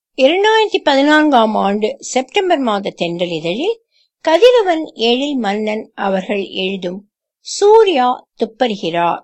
இரண்டாயிரத்தி பதினான்காம் ஆண்டு செப்டம்பர் மாத தென்றல் இதழில் கதிரவன் எழில் மன்னன் அவர்கள் எழுதும் சூர்யா துப்பறிகிறார்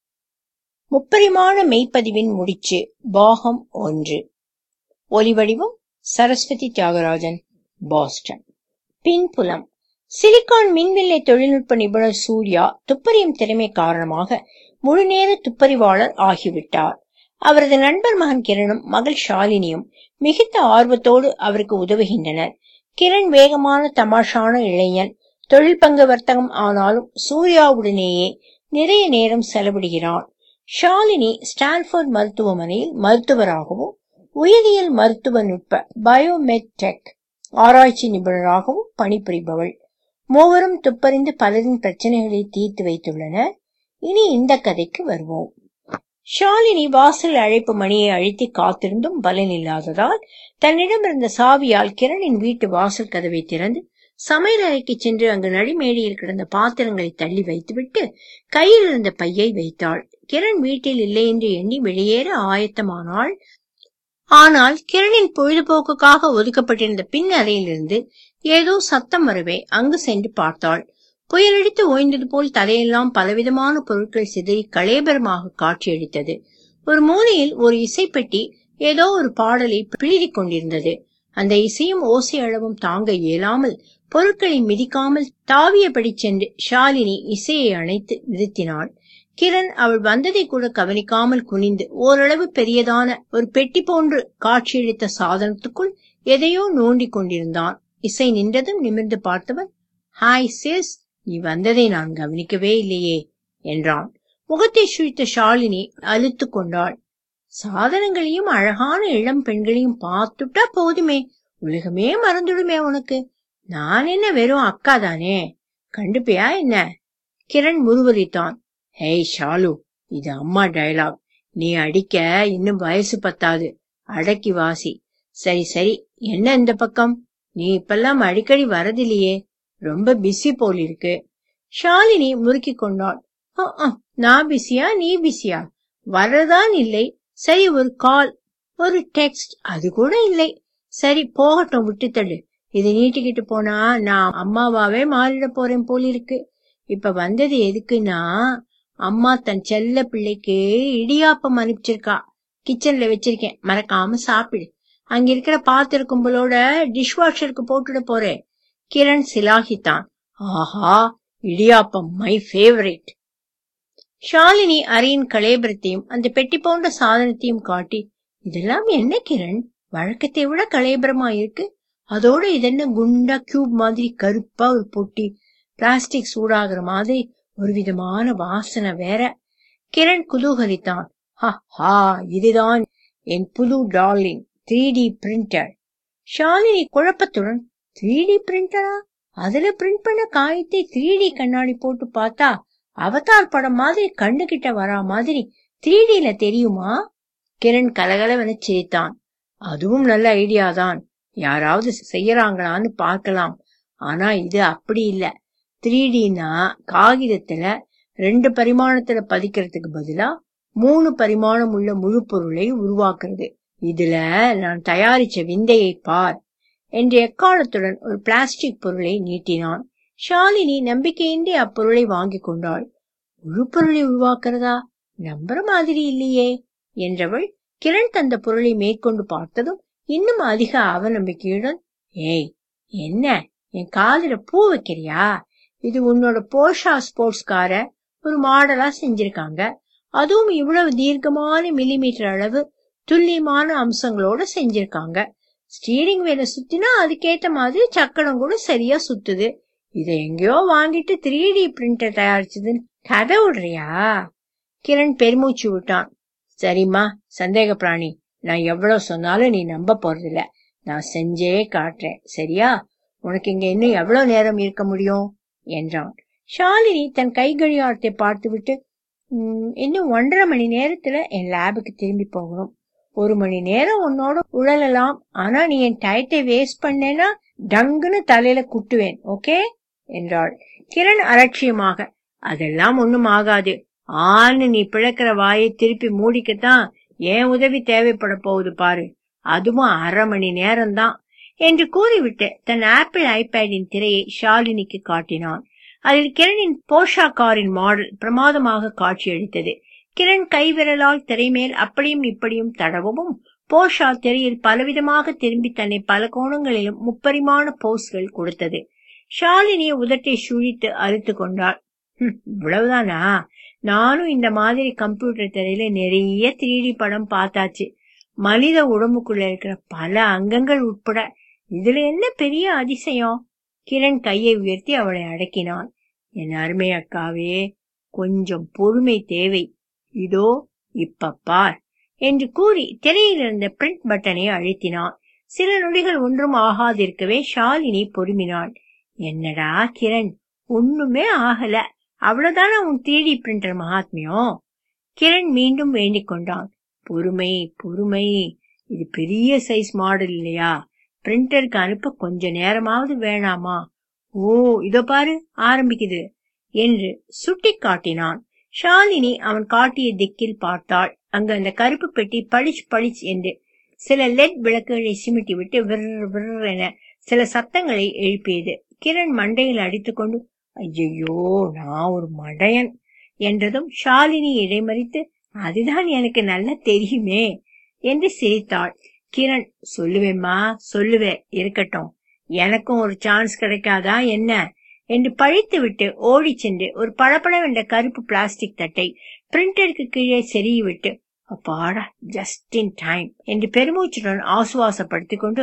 முப்பரிமாண மெய்ப்பதிவின் முடிச்சு பாகம் ஒன்று ஒலிவடிவம் சரஸ்வதி தியாகராஜன் பாஸ்டன் பின்புலம் சிலிகான் மின்வில்லை தொழில்நுட்ப நிபுணர் சூர்யா துப்பறியும் திறமை காரணமாக முழுநேர துப்பறிவாளர் ஆகிவிட்டார் அவரது நண்பர் மகன் கிரணும் மகள் ஷாலினியும் மிகுந்த ஆர்வத்தோடு அவருக்கு உதவுகின்றனர் கிரண் வேகமான தமாஷான இளைஞன் தொழில் பங்கு வர்த்தகம் ஆனாலும் சூர்யாவுடனேயே நிறைய நேரம் செலவிடுகிறான் ஷாலினி ஸ்டான்ஃபோர்ட் மருத்துவமனையில் மருத்துவராகவும் உயிரியல் மருத்துவ நுட்ப பயோமெட் டெக் ஆராய்ச்சி நிபுணராகவும் பணிபுரிபவள் மூவரும் துப்பறிந்து பலரின் பிரச்சனைகளை தீர்த்து வைத்துள்ளனர் இனி இந்த கதைக்கு வருவோம் ஷாலினி வாசல் அழைப்பு மணியை அழுத்தி காத்திருந்தும் பலன் இல்லாததால் தன்னிடம் இருந்த சாவியால் கிரணின் வீட்டு வாசல் கதவை திறந்து சமையல் அறைக்கு சென்று அங்கு நடிமேடையில் கிடந்த பாத்திரங்களை தள்ளி வைத்துவிட்டு கையில் இருந்த பையை வைத்தாள் கிரண் வீட்டில் இல்லை என்று எண்ணி வெளியேற ஆயத்தமானாள் ஆனால் கிரணின் பொழுதுபோக்குக்காக ஒதுக்கப்பட்டிருந்த பின் அறையிலிருந்து ஏதோ சத்தம் வரவே அங்கு சென்று பார்த்தாள் புயலடித்து ஓய்ந்தது போல் தலையெல்லாம் பலவிதமான பொருட்கள் சிதறி களேபரமாக காட்சியளித்தது ஒரு மூலையில் ஒரு இசைப்பெட்டி ஏதோ ஒரு பாடலை பிழிதிக் கொண்டிருந்தது அந்த இசையும் ஓசை அளவும் தாங்க இயலாமல் பொருட்களை மிதிக்காமல் தாவியபடி சென்று ஷாலினி இசையை அணைத்து நிறுத்தினாள் கிரண் அவள் வந்ததை கூட கவனிக்காமல் குனிந்து ஓரளவு பெரியதான ஒரு பெட்டி போன்று காட்சியளித்த சாதனத்துக்குள் எதையோ நோண்டிக் கொண்டிருந்தான் இசை நின்றதும் நிமிர்ந்து பார்த்தவன் ஹாய் சிஸ் நீ வந்ததை நான் கவனிக்கவே இல்லையே என்றான் முகத்தை சுழித்த ஷாலினி அழுத்து கொண்டாள் சாதனங்களையும் அழகான இளம் பெண்களையும் பார்த்துட்டா போதுமே உலகமே மறந்துடுமே உனக்கு நான் என்ன வெறும் அக்கா தானே கண்டுப்பியா என்ன கிரண் முருவலித்தான் ஹேய் ஷாலு இது அம்மா டயலாக் நீ அடிக்க இன்னும் வயசு பத்தாது அடக்கி வாசி சரி சரி என்ன இந்த பக்கம் நீ இப்பெல்லாம் அடிக்கடி வரதில்லையே ரொம்ப பிஸி போல் இருக்கு ஷாலினி முறுக்கி கொண்டாள் நான் பிஸியா நீ பிஸியா வரதான் இல்லை சரி ஒரு கால் ஒரு டெக்ஸ்ட் அது கூட இல்லை சரி போகட்டும் விட்டுத்தடு இதை நீட்டிக்கிட்டு போனா நான் அம்மாவாவே மாறிட போறேன் போல் இருக்கு இப்ப வந்தது எதுக்குன்னா அம்மா தன் செல்ல பிள்ளைக்கு இடியாப்பம் அனுப்பிச்சிருக்கா கிச்சன்ல வச்சிருக்கேன் மறக்காம சாப்பிடு அங்க இருக்கிற பாத்திர கும்பலோட டிஷ்வாஷருக்கு போட்டுட போறேன் கிரண் சிலாகித்தான் ஆஹா இடியாப்பம் மை ஃபேவரேட் ஷாலினி அறையின் கலேபரத்தையும் அந்த பெட்டி போன்ற சாதனத்தையும் காட்டி இதெல்லாம் என்ன கிரண் வழக்கத்தை விட கலேபரமா இருக்கு அதோட இதென்ன குண்டா கியூப் மாதிரி கருப்பா ஒரு பொட்டி பிளாஸ்டிக் சூடாகிற மாதிரி ஒரு விதமான வாசனை வேற கிரண் குதூகலித்தான் ஹா இதுதான் என் புது darling three D printer Shalini குழப்பத்துடன் த்ரீ டி பிரிண்டரா அதுல பிரிண்ட் பண்ண காயத்தை த்ரீ டி கண்ணாடி போட்டு பார்த்தா அவதார் படம் மாதிரி கண்ணு கிட்ட வரா மாதிரி த்ரீ டில தெரியுமா கிரண் கலகலவென சிரித்தான் அதுவும் நல்ல ஐடியா தான் யாராவது செய்யறாங்களான்னு பார்க்கலாம் ஆனா இது அப்படி இல்ல த்ரீ டினா காகிதத்துல ரெண்டு பரிமாணத்துல பதிக்கிறதுக்கு பதிலா மூணு பரிமாணம் உள்ள முழு பொருளை உருவாக்குறது இதுல நான் தயாரிச்ச விந்தையை பார் என்று எக்காலத்துடன் ஒரு பிளாஸ்டிக் பொருளை நீட்டினான் ஷாலினி நம்பிக்கையின்றி அப்பொருளை வாங்கி கொண்டாள் முழு பொருளை உருவாக்குறதா நம்புற மாதிரி இல்லையே என்றவள் கிரண் தந்த பொருளை மேற்கொண்டு பார்த்ததும் இன்னும் அதிக அவநம்பிக்கையுடன் ஏய் என்ன என் காதுல பூ வைக்கிறியா இது உன்னோட போஷா ஸ்போர்ட்ஸ்கார ஒரு மாடலா செஞ்சிருக்காங்க அதுவும் இவ்வளவு தீர்க்கமான மில்லிமீட்டர் அளவு துல்லியமான அம்சங்களோட செஞ்சிருக்காங்க ஸ்டீரிங் வேலை சுத்தினா அதுக்கேத்த மாதிரி சக்கரம் கூட சரியா சுத்துது இத எங்கேயோ வாங்கிட்டு த்ரீ டி பிரிண்டர் தயாரிச்சதுன்னு கதை விடுறியா கிரண் பெருமூச்சு விட்டான் சரிம்மா சந்தேக பிராணி நான் எவ்வளவு சொன்னாலும் நீ நம்ப போறதில்ல நான் செஞ்சே காட்டுறேன் சரியா உனக்கு இங்க இன்னும் எவ்வளவு நேரம் இருக்க முடியும் என்றான் ஷாலினி தன் கை கடிகாரத்தை பார்த்துவிட்டு இன்னும் ஒன்றரை மணி நேரத்துல என் லேபுக்கு திரும்பி போகணும் ஒரு மணி நேரம் உன்னோட உழலலாம் ஆனா நீ என் டயத்தை வேஸ்ட் பண்ணேன்னா டங்குன்னு தலையில குட்டுவேன் ஓகே என்றாள் கிரண் அலட்சியமாக அதெல்லாம் ஒண்ணும் ஆகாது ஆன்னு நீ பிழக்கிற வாயை திருப்பி மூடிக்கத்தான் என் உதவி தேவைப்பட போகுது பாரு அதுவும் அரை மணி நேரம்தான் என்று கூறிவிட்டு தன் ஆப்பிள் ஐபேடின் திரையை ஷாலினிக்கு காட்டினான் அதில் கிரணின் போஷா காரின் மாடல் பிரமாதமாக காட்சியளித்தது கிரண் கைவிரலால் திரைமேல் அப்படியும் இப்படியும் தடவவும் போஷா திரையில் பலவிதமாக திரும்பி தன்னை பல கோணங்களிலும் முப்பரிமாண போஸ்கள் கொடுத்தது ஷாலினியை உதட்டை சுழித்து அறுத்து கொண்டாள் இவ்வளவுதானா நானும் இந்த மாதிரி கம்ப்யூட்டர் திரையில நிறைய த்ரீடி படம் பார்த்தாச்சு மனித உடம்புக்குள்ள இருக்கிற பல அங்கங்கள் உட்பட இதுல என்ன பெரிய அதிசயம் கிரண் கையை உயர்த்தி அவளை அடக்கினான் என் அருமை அக்காவே கொஞ்சம் பொறுமை தேவை இதோ இப்ப பார் என்று கூறி திரையில் இருந்த பிரிண்ட் பட்டனை அழுத்தினான் சில நொடிகள் ஒன்றும் ஆகாதிருக்கவே ஷாலினி பொறுமினாள் என்னடா கிரண் ஒண்ணுமே ஆகல அவ்வளவுதானே உன் த்ரீடி பிரிண்டர் மகாத்மியம் கிரண் மீண்டும் வேண்டிக் கொண்டான் பொறுமை பொறுமை இது பெரிய சைஸ் மாடல் இல்லையா பிரிண்டருக்கு அனுப்ப கொஞ்ச நேரமாவது வேணாமா ஓ இதோ பாரு ஆரம்பிக்குது என்று சுட்டி காட்டினான் ஷாலினி அவன் காட்டிய திக்கில் பார்த்தாள் அங்கு அந்த கருப்பு பெட்டி பளிச் பளிச் என்று சில லெட் விளக்குகளை சிமிட்டி விட்டு விர் விர் என சில சத்தங்களை எழுப்பியது கிரண் மண்டையில் அடித்துக்கொண்டு ஐயோ நான் ஒரு மடையன் என்றதும் ஷாலினி இடைமறித்து அதுதான் எனக்கு நல்லா தெரியுமே என்று சிரித்தாள் கிரண் சொல்லுவேம்மா சொல்லுவேன் இருக்கட்டும் எனக்கும் ஒரு சான்ஸ் கிடைக்காதா என்ன என்று பழித்து விட்டு ஓடி சென்று ஒரு பளபளவென்ற கருப்பு பிளாஸ்டிக் தட்டை பிரிண்டருக்கு கீழே செருகி விட்டு அப்பாடா ஜஸ்ட் இன் டைம் என்று பெருமூச்சுடன் ஆசுவாசப்படுத்திக் கொண்டு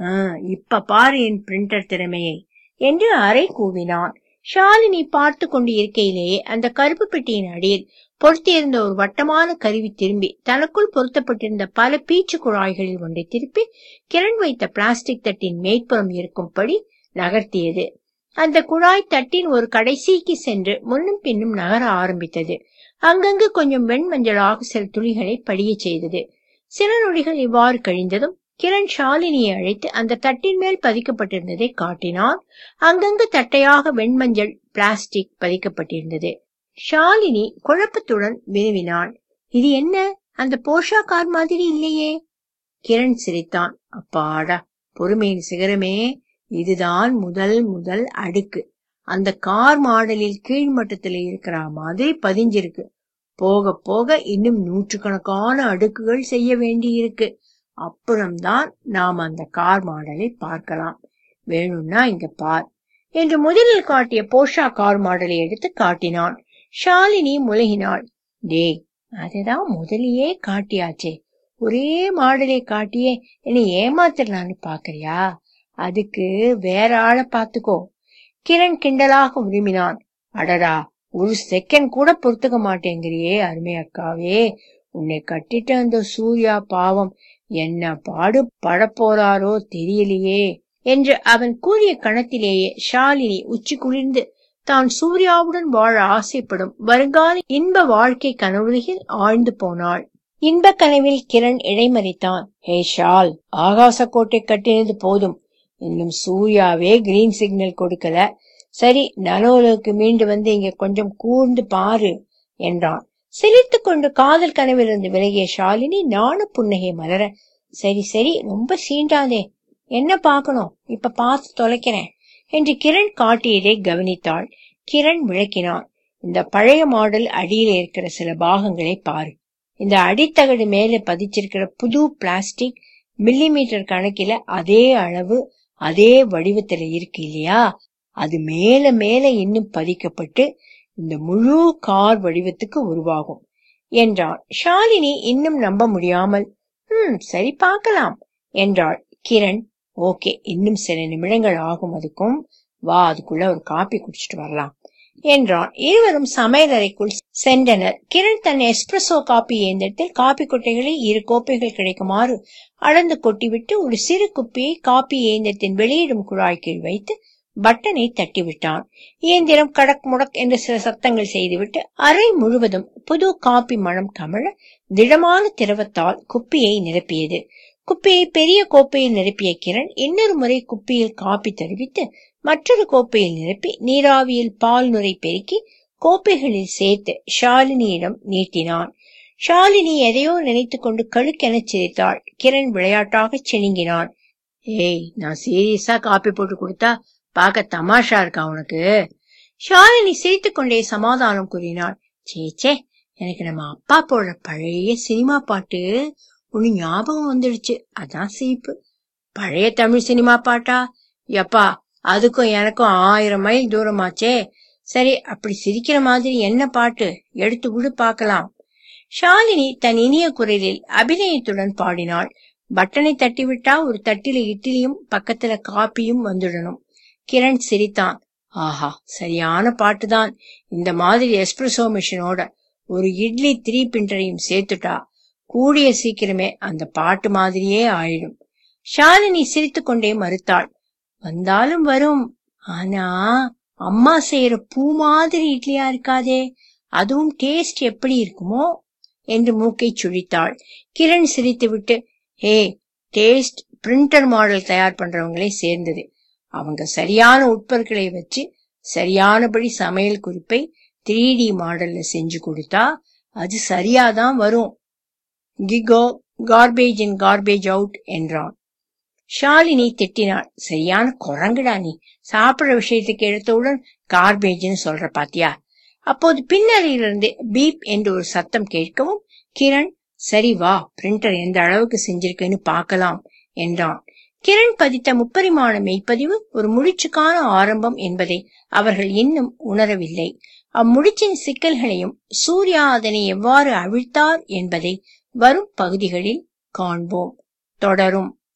இப்ப பாரு என் பிரிண்டர் திறமையை என்று அறை கூவினான் ஷாலினி பார்த்து கொண்டு இருக்கையிலேயே அந்த கருப்பு பெட்டியின் அடியில் பொருத்தியிருந்த ஒரு வட்டமான கருவி திரும்பி தனக்குள் பொருத்தப்பட்டிருந்த பல பீச்சு குழாய்களில் ஒன்றை திருப்பி கிரண் வைத்த பிளாஸ்டிக் தட்டின் மேற்புறம் இருக்கும்படி நகர்த்தியது அந்த குழாய் தட்டின் ஒரு கடைசிக்கு சென்று முன்னும் பின்னும் நகர ஆரம்பித்தது அங்கங்கு கொஞ்சம் வெண்மஞ்சளாக சில துளிகளை படிய செய்தது சில நொடிகள் இவ்வாறு கழிந்ததும் கிரண் ஷாலினியை அழைத்து அந்த தட்டின் மேல் பதிக்கப்பட்டிருந்ததை காட்டினான் அங்கங்கு தட்டையாக வெண்மஞ்சள் பிளாஸ்டிக் பதிக்கப்பட்டிருந்தது ஷாலினி குழப்பத்துடன் வினவினாள் இது என்ன அந்த போஷா கார் மாதிரி இல்லையே கிரண் சிரித்தான் அப்பாடா பொறுமையின் சிகரமே இதுதான் முதல் முதல் அடுக்கு அந்த கார் மாடலில் கீழ்மட்டத்துல இருக்கிற மாதிரி பதிஞ்சிருக்கு போக போக இன்னும் நூற்றுக்கணக்கான அடுக்குகள் செய்ய வேண்டி இருக்கு அப்புறம்தான் நாம் அந்த கார் மாடலை பார்க்கலாம் வேணும்னா இங்க பார் என்று முதலில் காட்டிய போஷா கார் மாடலை எடுத்து காட்டினான் ஷாலினி முலகினாள் டேய் அதுதான் முதலியே காட்டியாச்சே ஒரே மாடலை காட்டியே என்னை ஏமாத்திரலான்னு பாக்குறியா அதுக்கு வேற ஆளை பாத்துக்கோ கிரண் கிண்டலாக உரிமினான் அடடா ஒரு செகண்ட் கூட பொறுத்துக்க மாட்டேங்கிறியே அருமை அக்காவே உன்னை கட்டிட்ட அந்த சூர்யா பாவம் என்ன பாடு படப்போறாரோ தெரியலையே என்று அவன் கூறிய கணத்திலேயே ஷாலினி உச்சி குளிர்ந்து தான் சூர்யாவுடன் வாழ ஆசைப்படும் வருங்கால இன்ப வாழ்க்கை கனவுலகில் ஆழ்ந்து போனாள் இன்ப கனவில் கிரண் இடைமறித்தான் ஹே ஷால் ஆகாச கோட்டை கட்டினது போதும் இன்னும் சூர்யாவே கிரீன் சிக்னல் கொடுக்கல சரி நலோலுக்கு மீண்டு வந்து இங்க கொஞ்சம் கூர்ந்து பாரு என்றான் சிரித்துக் கொண்டு காதல் கனவிலிருந்து விலகிய ஷாலினி நாண புன்னகை மலர சரி சரி ரொம்ப சீண்டாதே என்ன பாக்கணும் இப்ப பார்த்து தொலைக்கிறேன் என்று கிரண் காட்டியதை கவனித்தாள் கிரண் விளக்கினான் இந்த பழைய மாடல் அடியில் இருக்கிற சில பாகங்களை பாரு இந்த அடித்தகடு மேல பதிச்சிருக்கிற புது பிளாஸ்டிக் மில்லிமீட்டர் கணக்கில அதே அளவு அதே வடிவத்துல இருக்கு இல்லையா அது மேல மேல இன்னும் பதிக்கப்பட்டு இந்த முழு கார் வடிவத்துக்கு உருவாகும் என்றான் ஷாலினி இன்னும் நம்ப முடியாமல் ஹம் சரி பார்க்கலாம் என்றாள் கிரண் ஓகே இன்னும் சில நிமிடங்கள் ஆகும் அதுக்கும் வா அதுக்குள்ள ஒரு காப்பி குடிச்சிட்டு வரலாம் என்றான் இருவரும் சமையலறைக்குள் சென்றனர் கிரண் தன் எஸ்பிரசோ காப்பி இயந்திரத்தில் காப்பி கொட்டைகளை இரு கோப்பைகள் கிடைக்குமாறு அளந்து கொட்டிவிட்டு ஒரு சிறு குப்பியை காப்பி இயந்திரத்தின் வெளியிடும் குழாய் கீழ் வைத்து பட்டனை தட்டிவிட்டான் இயந்திரம் கடக் முடக் என்று சில சத்தங்கள் செய்துவிட்டு அறை முழுவதும் புது காப்பி மணம் கமழ திடமான திரவத்தால் குப்பியை நிரப்பியது குப்பியை பெரிய கோப்பையில் நிரப்பிய கிரண் இன்னொரு முறை குப்பியில் காப்பி தருவித்து மற்றொரு கோப்பையில் நிரப்பி நீராவியில் பால் நுரை பெருக்கி கோப்பைகளில் சேர்த்து ஷாலினியிடம் நீட்டினான் ஷாலினி எதையோ நினைத்துக் கொண்டு கழுக்கென சிரித்தாள் கிரண் விளையாட்டாக சிணுங்கினான் ஏய் நான் சீரியஸா காப்பி போட்டு கொடுத்தா பார்க்க தமாஷா இருக்கா உனக்கு ஷாலினி சிரித்துக் கொண்டே சமாதானம் கூறினாள் சேச்சே எனக்கு நம்ம அப்பா போடுற பழைய சினிமா பாட்டு ஒண்ணு ஞாபகம் வந்துடுச்சு அதான் சிரிப்பு பழைய தமிழ் சினிமா பாட்டா எப்பா அதுக்கும் எனக்கும் ஆயிரம் மைல் தூரமாச்சே சரி அப்படி சிரிக்கிற மாதிரி என்ன பாட்டு எடுத்து விடு பார்க்கலாம் ஷாலினி தன் இனிய குரலில் அபிநயத்துடன் பாடினாள் பட்டனை தட்டிவிட்டா ஒரு தட்டில இட்லியும் பக்கத்துல காப்பியும் வந்துடணும் கிரண் சிரித்தான் ஆஹா சரியான பாட்டுதான் இந்த மாதிரி எஸ்பிரசோ மிஷினோட ஒரு இட்லி த்ரீ பிண்டரையும் சேர்த்துட்டா கூடிய சீக்கிரமே அந்த பாட்டு மாதிரியே ஆயிடும் ஷாலினி சிரித்துக் கொண்டே மறுத்தாள் வந்தாலும் வரும் ஆனா அம்மா செய்யற பூ மாதிரி இட்லியா இருக்காதே அதுவும் டேஸ்ட் எப்படி இருக்குமோ என்று மூக்கை சுழித்தாள் கிரண் சிரித்துவிட்டு ஹே டேஸ்ட் பிரிண்டர் மாடல் தயார் பண்றவங்களே சேர்ந்தது அவங்க சரியான உட்பொருட்களை வச்சு சரியானபடி சமையல் குறிப்பை த்ரீ டி மாடல்ல செஞ்சு கொடுத்தா அது சரியாதான் வரும் GIGO garbage in garbage out என்றான் ஷாலினி திட்டினாள் சரியான குரங்குடா நீ சாப்பிடுற விஷயத்துக்கு எடுத்தவுடன் கார்பேஜ்னு சொல்ற பாத்தியா அப்போது பின்னணியிலிருந்து பீப் என்று ஒரு சத்தம் கேட்கவும் கிரண் சரி வா பிரிண்டர் எந்த அளவுக்கு செஞ்சிருக்குன்னு பார்க்கலாம் என்றான் கிரண் பதித்த முப்பரிமாண மெய்ப்பதிவு ஒரு முடிச்சுக்கான ஆரம்பம் என்பதை அவர்கள் இன்னும் உணரவில்லை அம்முடிச்சின் சிக்கல்களையும் சூர்யா அதனை எவ்வாறு அவிழ்த்தார் என்பதை வரும் பகுதிகளில் காண்போம் தொடரும்